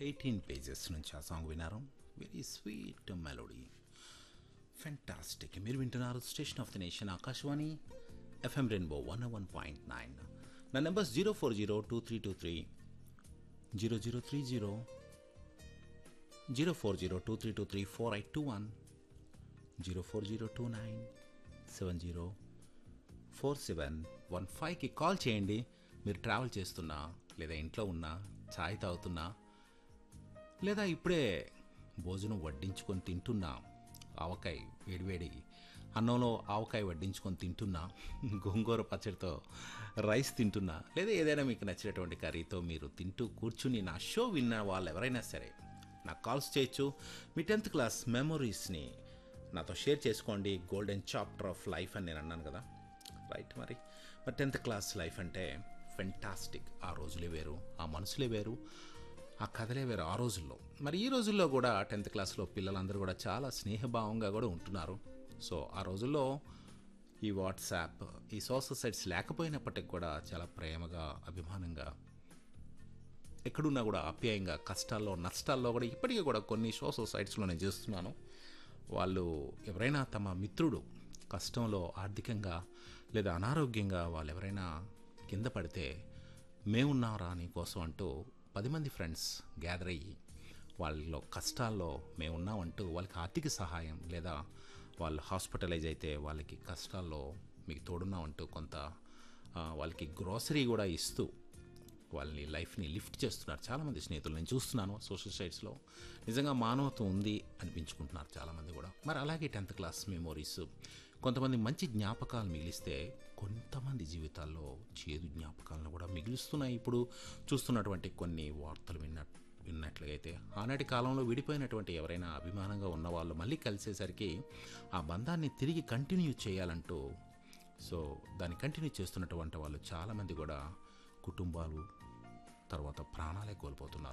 eighteen pages నుంచి ఆ song వినారు వెరీ స్వీట్ మెలోడీ ఫెంటాస్టిక్ మీరు వింటున్నారు station of the nation Akashvani FM rainbow one one point nine నా numbers zero four zero two three two three zero zero three zero zero four zero two three two three four eight two one zero four zero two nine seven zero four seven one ఫైవ్కి call చేయండి మీరు travel చేస్తున్నా లేదా ఇంట్లో ఉన్నా ఛాయ్ తాగుతున్నా లేదా ఇప్పుడే భోజనం వడ్డించుకొని తింటున్నా ఆవకాయ వేడివేడి అన్నంలో ఆవకాయ వడ్డించుకొని తింటున్నా గోంగూర పచ్చడితో రైస్ తింటున్నా లేదా ఏదైనా మీకు నచ్చినటువంటి కర్రీతో మీరు తింటూ కూర్చుని నా షో విన్న వాళ్ళు ఎవరైనా సరే నాకు కాల్స్ చేయొచ్చు మీ టెన్త్ క్లాస్ మెమొరీస్ని నాతో షేర్ చేసుకోండి గోల్డెన్ చాప్టర్ ఆఫ్ లైఫ్ అని నేను అన్నాను కదా రైట్ మరి మరి టెన్త్ క్లాస్ లైఫ్ అంటే ఫెంటాస్టిక్ ఆ రోజులే వేరు ఆ మనసులే వేరు ఆ కథలే వేరు ఆ రోజుల్లో మరి ఈ రోజుల్లో కూడా టెన్త్ క్లాస్లో పిల్లలందరూ కూడా చాలా స్నేహభావంగా కూడా ఉంటున్నారు సో ఆ రోజుల్లో ఈ వాట్సాప్ ఈ సోషల్ సైట్స్ లేకపోయినప్పటికి కూడా చాలా ప్రేమగా అభిమానంగా ఎక్కడున్నా కూడా ఆప్యాయంగా కష్టాల్లో నష్టాల్లో కూడా ఇప్పటికీ కూడా కొన్ని సోషల్ సైట్స్లో నేను చేస్తున్నాను వాళ్ళు ఎవరైనా తమ మిత్రుడు కష్టంలో ఆర్థికంగా లేదా అనారోగ్యంగా వాళ్ళు ఎవరైనా కింద పడితే మేమున్నారా నీ కోసం అంటూ పది మంది ఫ్రెండ్స్ గ్యాదర్ అయ్యి వాళ్ళలో కష్టాల్లో మేమున్నామంటూ వాళ్ళకి ఆర్థిక సహాయం లేదా వాళ్ళు హాస్పిటలైజ్ అయితే వాళ్ళకి కష్టాల్లో మీకు తోడున్నామంటూ కొంత ఆ, వాళ్ళకి గ్రోసరీ కూడా ఇస్తూ వాళ్ళని లైఫ్ని లిఫ్ట్ చేస్తున్నారు చాలామంది స్నేహితులు నేను చూస్తున్నాను సోషల్ సైట్స్లో నిజంగా మానవత్వం ఉంది అనిపించుకుంటున్నారు చాలామంది కూడా మరి అలాగే టెన్త్ క్లాస్ మెమోరీస్ కొంతమంది మంచి జ్ఞాపకాలు మిగిలిస్తే కొంతమంది జీవితాల్లో చేదు జ్ఞాపకాలను కూడా మిగులుస్తున్నాయి ఇప్పుడు చూస్తున్నటువంటి కొన్ని వార్తలు విన్న విన్నట్లయితే ఆనాటి కాలంలో విడిపోయినటువంటి ఎవరైనా అభిమానంగా ఉన్న వాళ్ళు మళ్ళీ కలిసేసరికి ఆ బంధాన్ని తిరిగి కంటిన్యూ చేయాలంటూ సో దాన్ని కంటిన్యూ చేస్తున్నటువంటి వాళ్ళు చాలామంది కూడా కుటుంబాలు తర్వాత ప్రాణాలే కోల్పోతున్నారు